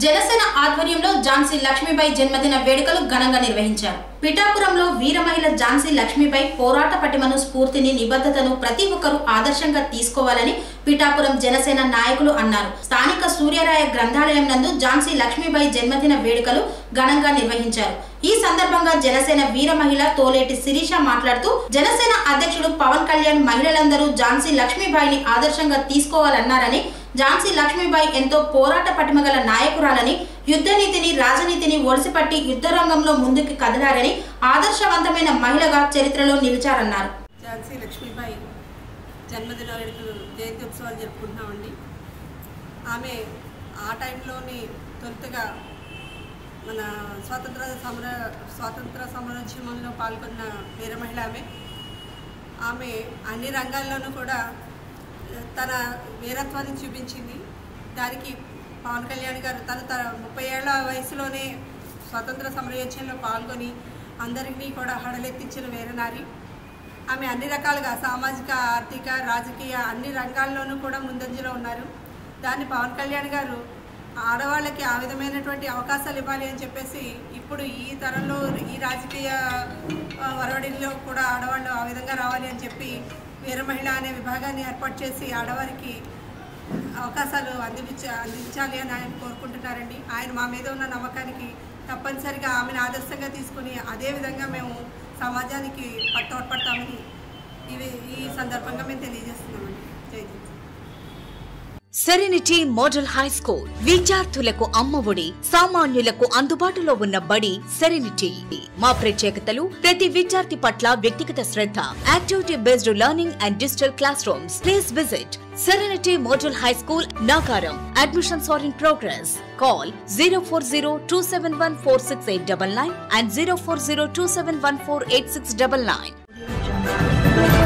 జనసేన ఆధ్వర్యంలో ఝాన్సీ లక్ష్మీబాయి జన్మదిన వేడుకలు ఘనంగా నిర్వహించారు పిఠాపురంలో వీర మహిళ ఝాన్సీ లక్ష్మీబాయి పోరాట పటిమను స్ఫూర్తిని నిబద్ధతను ప్రతి ఒక్కరూ ఆదర్శంగా తీసుకోవాలని పిఠాపురం జనసేన నాయకులు అన్నారు స్థానిక సూర్యరాయ గ్రంథాలయం నందు ఝాన్సీ లక్ష్మీబాయి జన్మదిన వేడుకలు ఘనంగా నిర్వహించారు ఈ సందర్భంగా జనసేన వీర మహిళ తోలేటి శిరీష మాట్లాడుతూ జనసేన అధ్యక్షుడు పవన్ కళ్యాణ్ మహిళలందరూ ఝాన్సీ లక్ష్మీబాయిని ఆదర్శంగా తీసుకోవాలన్నారని ఝాన్సీ లక్ష్మీబాయి ఎంతో పోరాట పటిమగల నాయకురాలని యుద్ధ నీతిని రాజనీతిని ఒడిసిపట్టి యుద్ధ రంగంలో ముందుకు కదలారని ఆదర్శవంతమైన మహిళగా చరిత్రలో నిలిచారన్నారు ఝాన్సీ లక్ష్మీబాయి జన్మదిన వేడుకలు జయంతి ఉత్సవాలు జరుపుకుంటున్నామండి ఆమె ఆ టైంలోని తొలుతగా మన స్వాతంత్ర సమర స్వాతంత్ర సమరోద్యమంలో పాల్గొన్న వీర మహిళ ఆమె ఆమె అన్ని రంగాల్లోనూ కూడా తన వీరత్వాన్ని చూపించింది దానికి పవన్ కళ్యాణ్ గారు తను తన ముప్పై ఏళ్ల వయసులోనే స్వాతంత్ర సమరయోచనలో పాల్గొని అందరినీ కూడా హడలెత్తించిన వీరనారి ఆమె అన్ని రకాలుగా సామాజిక ఆర్థిక రాజకీయ అన్ని రంగాల్లోనూ కూడా ముందంజలో ఉన్నారు దాన్ని పవన్ కళ్యాణ్ గారు ఆడవాళ్ళకి ఆ విధమైనటువంటి అవకాశాలు ఇవ్వాలి అని చెప్పేసి ఇప్పుడు ఈ తరంలో ఈ రాజకీయ ఆ, ఒరవడిలో కూడా ఆడవాళ్ళు ఆ విధంగా రావాలి అని చెప్పి వీర మహిళ అనే విభాగాన్ని ఏర్పాటు చేసి ఆడవారికి అవకాశాలు అందించ అందించాలి అని ఆయన కోరుకుంటున్నారండి ఆయన మా మీద ఉన్న నమ్మకానికి తప్పనిసరిగా ఆమెను ఆదర్శంగా తీసుకుని అదే విధంగా మేము సమాజానికి తోడ్పడతామని ఇవి ఈ సందర్భంగా మేము తెలియజేస్తున్నామండి జై హింద్. సెరెనిటీ మోడల్ హై స్కూల్ విద్యార్థులకు అమ్మఒడి సామాన్యులకు అందుబాటులో ఉన్న బడి సెరెనిటీ మా ప్రత్యేకతలు ప్రతి విద్యార్థి పట్ల వ్యక్తిగత శ్రద్ధ activity based learning and digital classrooms please visit Serenity Model High School Nakaram admissions are in progress call zero four zero two seven one four six eight double nine and zero four zero two seven one four eight six double nine